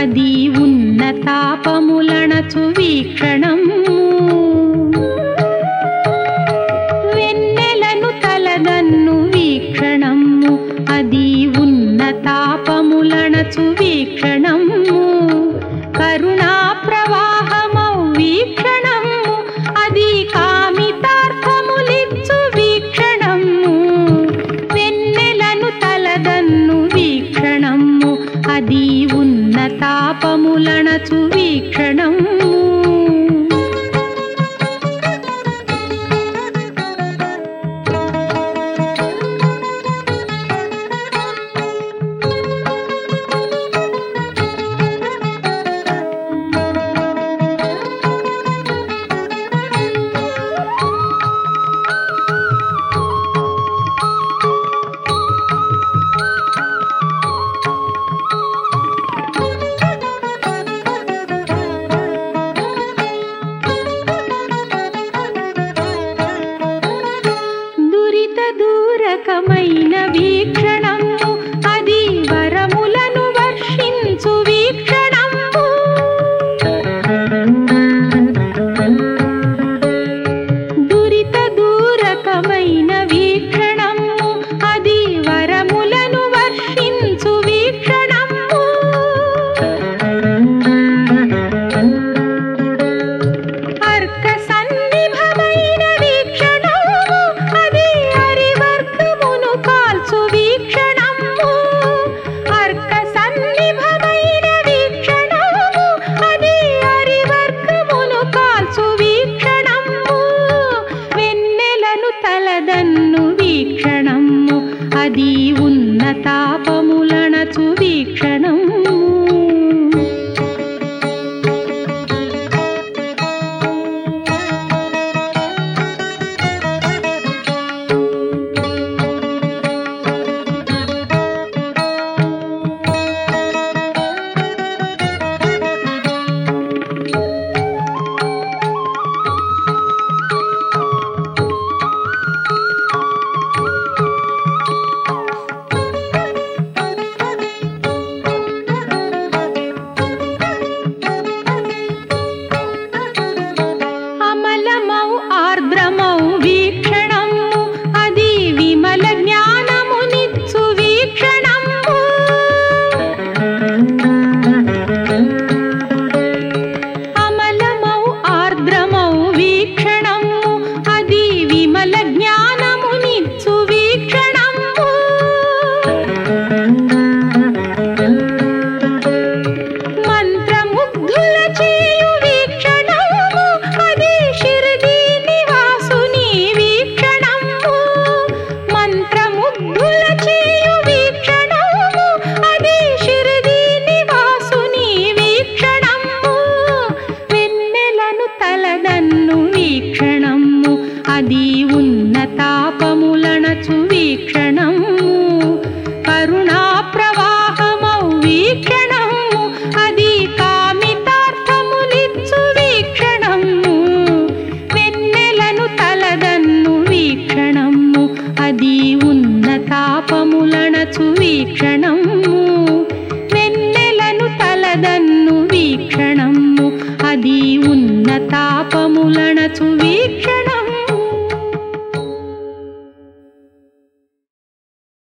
అది ఉన్నతాపములణచు వీక్షణము వెన్నెలను తలదన్ను వీక్షణము అది ఉన్నతాపములణచు వీక్షణము కరుణా ప్రవాహమౌ వీక్షణము అది కామితార్థములిచ్చు వీక్షణము వెన్నెలను తలదన్ను వీక్షణము అది ఉన్నతాపములణచు వీక్షణము దురిత దూరకమైన వీక్షణము అది వరములను వర్షించు వీక్షణము దురిత దూరకమైన వీక్షణము అది వరములను వర్షించు వీక్షణము అర్క సన్నిభమైన వీక్షణము అది హరివర్గమును కాల్చు వీక్షణము అర్క సన్నిభమైన వీక్షణము అది హరివర్గమును కాల్చు వీక్షణము వెన్నెలను తలదన్ను వీక్షణము అది ఉన్నతాపములణచు వీక్షణము అమలమౌ ఆర్ద్రమౌ వీక్షణము అది విమల జ్ఞానమునిచ్చు వీక్షణము అమలమౌ ఆర్ద్రమౌ వీక్షణము అది విమల జ్ఞానమునిచ్చు వీక్షణము మంత్రముగ్ధుల చేయు వీక్షణము అది షిరిడి నివాసుని వీక్షణము మంత్రముగ్ధుల చేయు వీక్షణము అది షిరిడి నివాసుని వీక్షణము వెన్నెలను తలదన్ను వీక్షణము అది ఉన్నతాపములణచు వీక్షణము కరుణా ప్రవాహమౌ వీక్షణము అది కామితార్థములిచ్చు వీక్షణము వెన్నెలను తలదన్ను వీక్షణము అది ఉన్నతాపములణచు వీక్షణము వెన్నెలను తలదన్ను వీక్షణము అది ఉన్నతాప